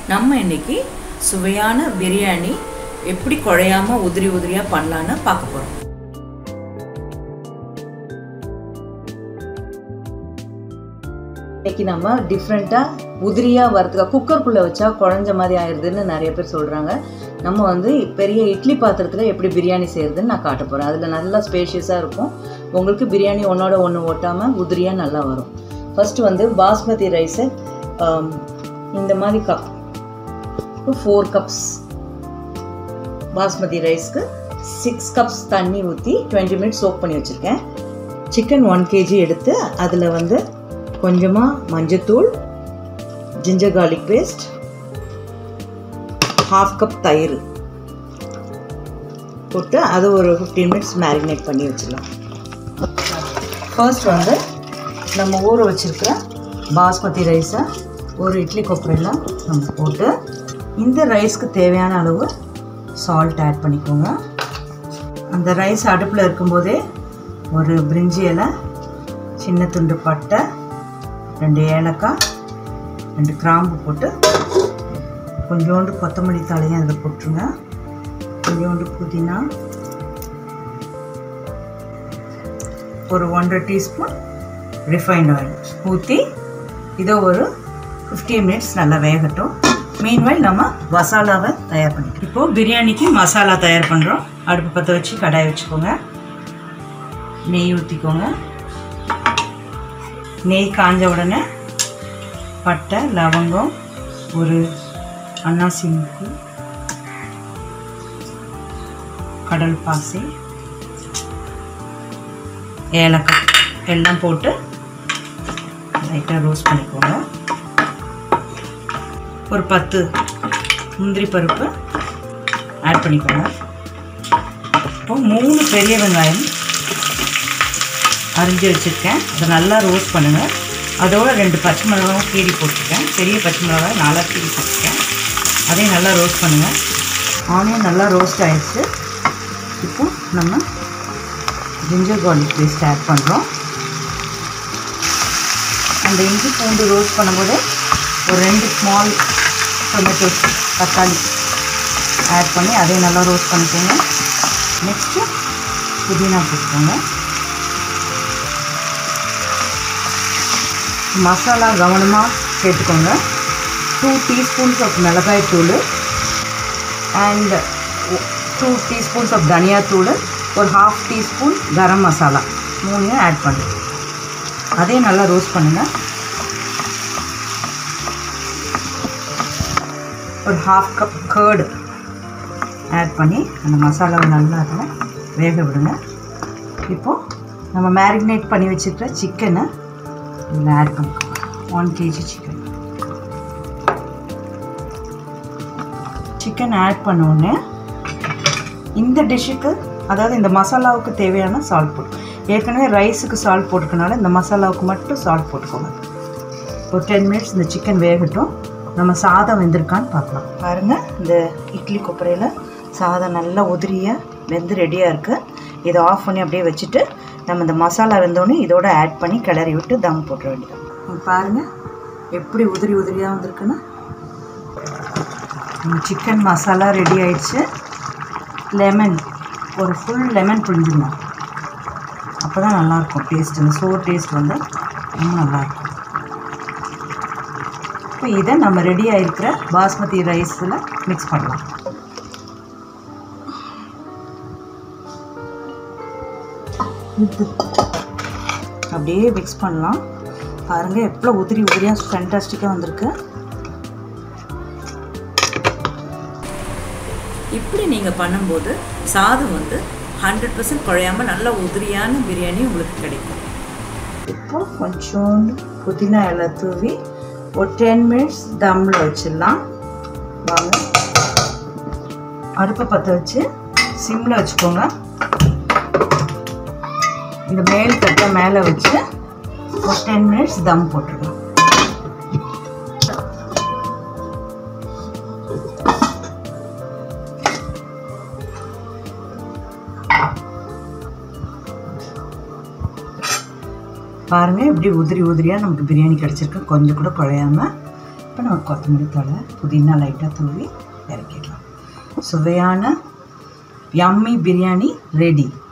நம்ம இன்னைக்கு சுவையான பிரியாணி எப்படி குழையாம உதிரி உதிரியாக பண்ணலான்னு பார்க்க போகிறோம் இன்னைக்கு நம்ம டிஃப்ரெண்ட்டாக உதிரியாக வரதுக்காக குக்கருக்குள்ளே வச்சா குழஞ்ச மாதிரி ஆயிடுதுன்னு நிறைய பேர் சொல்கிறாங்க நம்ம வந்து பெரிய இட்லி பாத்திரத்தில் எப்படி பிரியாணி செய்கிறதுன்னு நான் காட்ட போகிறேன் அதில் நல்லா ஸ்பேஷியஸாக இருக்கும் உங்களுக்கு பிரியாணி ஒன்றோட ஒன்று ஓட்டாமல் உதிரியாக நல்லா வரும் ஃபஸ்ட்டு வந்து பாஸ்மதி ரைஸை இந்த மாதிரி கப் ஃபோர் கப்ஸ் பாஸ்மதி ரைஸ்க்கு சிக்ஸ் கப்ஸ் தண்ணி ஊற்றி டுவெண்ட்டி மினிட்ஸ் சோக் பண்ணி வச்சுருக்கேன் சிக்கன் ஒன் கேஜி எடுத்து அதில் வந்து கொஞ்சமாக மஞ்சத்தூள் ginger garlic paste half cup தயிர் போட்டு அது ஒரு ஃபிஃப்டீன் மினிட்ஸ் மேரினேட் பண்ணி வச்சிடலாம் ஃபர்ஸ்ட் வந்து நம்ம ஊற வச்சுருக்கிற பாஸ்மதி ரைஸை ஒரு இட்லி கொப்பரையில் நம்ம போட்டு இந்த ரைஸ்க்கு தேவையான அளவு சால்ட் ஆட் பண்ணிக்கோங்க அந்த ரைஸ் அடுப்பில் இருக்கும்போதே ஒரு பிரிஞ்சி இலை சின்ன துண்டு பட்டை ரெண்டு ஏலக்காய் ரெண்டு கிராம்பு போட்டு கொஞ்சோண்டு கொத்தமல்லி தலையும் அதில் போட்டுருங்க கொஞ்சோண்டு புதினா ஒரு ஒன்றரை டீஸ்பூன் ரிஃபைண்ட் ஆயில் ஊற்றி இதை ஒரு ஃபிஃப்டீன் மினிட்ஸ் நல்லா வேகட்டும் மீன்வைல் நம்ம மசாலாவை தயார் பண்ணிக்கலாம் இப்போது பிரியாணிக்கு மசாலா தயார் பண்ணுறோம் அடுப்பு பற்ற வச்சு கடாய் வச்சுக்கோங்க நெய் ஊற்றிக்கோங்க நெய் காஞ்ச உடனே பட்டை லவங்கம் ஒரு அன்னாசி முக்கு கடல் பாசி ஏலக்காய் எல்லாம் போட்டு லைட்டாக ரோஸ்ட் பண்ணிக்கோங்க ஒரு பத்து முந்திரி பருப்பு ஆட் பண்ணிக்கோங்க இப்போ மூணு பெரிய வெங்காயம் அரிஞ்சு வச்சுருக்கேன் அதை நல்லா ரோஸ்ட் பண்ணுங்கள் அதோட ரெண்டு பச்சை மிளகாவும் கீரி போட்டிருக்கேன் பெரிய பச்சை மிளகாய் நாலாக கீரி போட்டிருக்கேன் அதையும் நல்லா ரோஸ்ட் பண்ணுங்கள் ஆனியன் நல்லா ரோஸ்ட் ஆகிடுச்சு இப்போ நம்ம ஜிஞ்சர் கார்லிக் பேஸ்ட் ஆட் பண்ணுறோம் அந்த இஞ்சி பூண்டு ரோஸ்ட் பண்ணும்போது ஒரு ரெண்டு ஸ்மால் டொமேட்டோஸ் தக்காளி ஆட் பண்ணி அதையும் நல்லா ரோஸ்ட் பண்ணிக்கோங்க நெக்ஸ்ட்டு புதினா போட்டுக்கோங்க மசாலா கவனமாக சேர்த்துக்கோங்க டூ டீஸ்பூன்ஸ் ஆஃப் மிளகாய் தூள் அண்ட் டூ டீஸ்பூன்ஸ் ஆஃப் தனியாத்தூள் ஒரு ஹாஃப் டீஸ்பூன் கரம் மசாலா மூணையும் ஆட் பண்ணுங்க அதையும் நல்லா ரோஸ்ட் பண்ணுங்கள் ஒரு ஹாஃப் கப் கேர்டு ஆட் பண்ணி அந்த மசாலாவை நல்லா அதில் வேக விடுங்க இப்போது நம்ம மேரினேட் பண்ணி வச்சுருக்கிற சிக்கனை இதில் ஆட் பண்ணிக்கோங்க one KG chicken chicken add பண்ணோடனே இந்த டிஷ்ஷுக்கு அதாவது இந்த மசாலாவுக்கு தேவையான சால்ட் போட்டு ஏற்கனவே ரைஸுக்கு சால்ட் போட்டுக்கனால இந்த மசாலாவுக்கு மட்டும் சால்ட் போட்டுக்கோங்க ஒரு டென் மினிட்ஸ் இந்த சிக்கன் வேகட்டும் நம்ம சாதம் வெந்திருக்கான்னு பார்க்கலாம் பாருங்கள் இந்த இட்லி கொப்பரையில் சாதம் நல்லா உதிரியாக வெந்து ரெடியாக இருக்குது இதை ஆஃப் பண்ணி அப்படியே வச்சுட்டு நம்ம இந்த மசாலா வெந்தோடனே இதோட ஆட் பண்ணி கிளறி விட்டு தம் போட்டுற வேண்டியது பாருங்கள் எப்படி உதிரி உதிரியாக வந்திருக்குன்னு சிக்கன் மசாலா ரெடி ஆயிடுச்சு லெமன் ஒரு ஃபுல் லெமன் புழிஞ்சிடணும் அப்போ தான் நல்லாயிருக்கும் டேஸ்ட் இந்த சோர் டேஸ்ட் வந்து ரொம்ப நல்லாயிருக்கும் இப்போ இதை நம்ம ரெடி ஆகிருக்கிற பாஸ்மதி ரைஸில் மிக்ஸ் பண்ணலாம் அப்படியே மிக்ஸ் பண்ணலாம் பாருங்கள் எவ்வளோ உதிரி உதிரியாக ஃபேண்டாஸ்டிக்காக வந்திருக்கு இப்படி நீங்கள் பண்ணும்போது சாதம் வந்து ஹண்ட்ரட் பர்சன்ட் குழையாமல் நல்ல உதிரியான பிரியாணி உங்களுக்கு கிடைக்கும் இப்போ கொஞ்சோண்டு புதினா இலை தூவி ஒரு டென் மினிட்ஸ் தம்மில் வச்சிடலாம் வாங்க அடுப்பை பற்ற வச்சு சிம்மில் வச்சுக்கோங்க இந்த மேல் தட்டை மேலே வச்சு ஒரு டென் மினிட்ஸ் தம் போட்டுருங்க பாருங்கள் இப்படி உதிரி உதிரியாக நமக்கு பிரியாணி கிடச்சிருக்கு கொஞ்சம் கூட குழையாம இப்போ நம்ம கொத்தமல்லி தழை புதினா லைட்டாக தூவி இறக்கிடலாம் சுவையான யம்மி பிரியாணி ரெடி